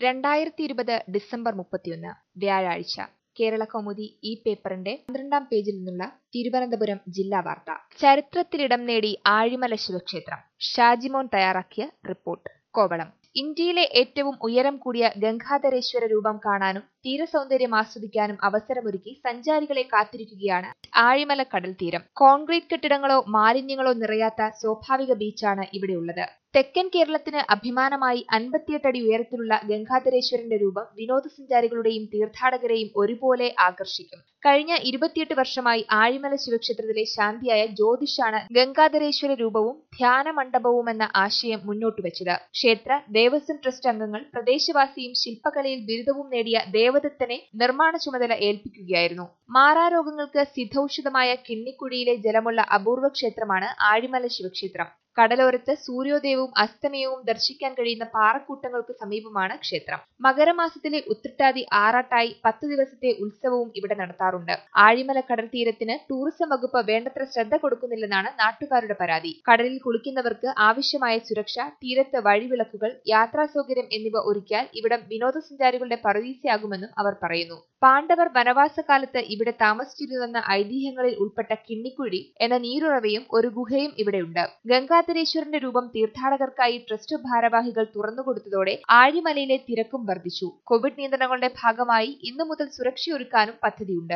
രണ്ടായിരത്തി ഇരുപത് ഡിസംബർ മുപ്പത്തിയൊന്ന് വ്യാഴാഴ്ച കേരള കൗമുദി ഈ പേപ്പറിന്റെ പന്ത്രണ്ടാം പേജിൽ നിന്നുള്ള തിരുവനന്തപുരം ജില്ലാ വാർത്ത ചരിത്രത്തിലിടം നേടി ആഴിമല ശിവക്ഷേത്രം ഷാജിമോൻ തയ്യാറാക്കിയ റിപ്പോർട്ട് കോവളം ഇന്ത്യയിലെ ഏറ്റവും ഉയരം കൂടിയ ഗംഗാധരേശ്വര രൂപം കാണാനും തീരസൗന്ദര്യം ആസ്വദിക്കാനും അവസരമൊരുക്കി സഞ്ചാരികളെ കാത്തിരിക്കുകയാണ് ആഴിമല കടൽ തീരം കോൺക്രീറ്റ് കെട്ടിടങ്ങളോ മാലിന്യങ്ങളോ നിറയാത്ത സ്വാഭാവിക ബീച്ചാണ് ഇവിടെയുള്ളത് തെക്കൻ കേരളത്തിന് അഭിമാനമായി അൻപത്തിയെട്ട് അടി ഉയരത്തിലുള്ള ഗംഗാധരേശ്വരന്റെ രൂപം വിനോദസഞ്ചാരികളുടെയും തീർത്ഥാടകരെയും ഒരുപോലെ ആകർഷിക്കും കഴിഞ്ഞ ഇരുപത്തിയെട്ട് വർഷമായി ആഴിമല ശിവക്ഷേത്രത്തിലെ ശാന്തിയായ ജ്യോതിഷാണ് ഗംഗാധരേശ്വര രൂപവും ധ്യാന മണ്ഡപവും എന്ന ആശയം മുന്നോട്ടുവച്ചത് ക്ഷേത്ര ദേവസ്വം ട്രസ്റ്റ് അംഗങ്ങൾ പ്രദേശവാസിയും ശില്പകലയിൽ ബിരുദവും നേടിയ ദേവദത്തനെ നിർമ്മാണ ചുമതല ഏൽപ്പിക്കുകയായിരുന്നു മാറാരോഗങ്ങൾക്ക് സിദ്ധൌഷധമായ കിണ്ണിക്കുഴിയിലെ ജലമുള്ള അപൂർവ ക്ഷേത്രമാണ് ആഴിമല ശിവക്ഷേത്രം കടലോരത്ത് സൂര്യോദയവും അസ്തമയവും ദർശിക്കാൻ കഴിയുന്ന പാറക്കൂട്ടങ്ങൾക്ക് സമീപമാണ് ക്ഷേത്രം മകരമാസത്തിലെ ഉത്രട്ടാതി ആറാട്ടായി പത്ത് ദിവസത്തെ ഉത്സവവും ഇവിടെ നടത്താറുണ്ട് ആഴിമല കടൽ തീരത്തിന് ടൂറിസം വകുപ്പ് വേണ്ടത്ര ശ്രദ്ധ കൊടുക്കുന്നില്ലെന്നാണ് നാട്ടുകാരുടെ പരാതി കടലിൽ കുളിക്കുന്നവർക്ക് ആവശ്യമായ സുരക്ഷ തീരത്ത് വഴിവിളക്കുകൾ യാത്രാ സൗകര്യം എന്നിവ ഒരുക്കിയാൽ ഇവിടം വിനോദസഞ്ചാരികളുടെ പറവീസയാകുമെന്നും അവർ പറയുന്നു പാണ്ഡവർ വനവാസകാലത്ത് ഇവിടെ താമസിച്ചിരുന്നുവെന്ന ഐതിഹ്യങ്ങളിൽ ഉൾപ്പെട്ട കിണ്ണിക്കുഴി എന്ന നീരുറവയും ഒരു ഗുഹയും ഇവിടെയുണ്ട് ഗംഗാധരേശ്വരന്റെ രൂപം തീർത്ഥാടകർക്കായി ട്രസ്റ്റ് ഭാരവാഹികൾ തുറന്നുകൊടുത്തതോടെ ആഴിമലയിലെ തിരക്കും വർദ്ധിച്ചു കോവിഡ് നിയന്ത്രണങ്ങളുടെ ഭാഗമായി ഇന്നു മുതൽ സുരക്ഷയൊരുക്കാനും പദ്ധതിയുണ്ട്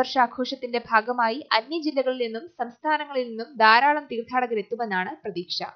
പുതുവർഷാഘോഷത്തിന്റെ ഭാഗമായി അന്യ ജില്ലകളിൽ നിന്നും സംസ്ഥാനങ്ങളിൽ നിന്നും ധാരാളം തീർത്ഥാടകർ എത്തുമെന്നാണ് പ്രതീക്ഷ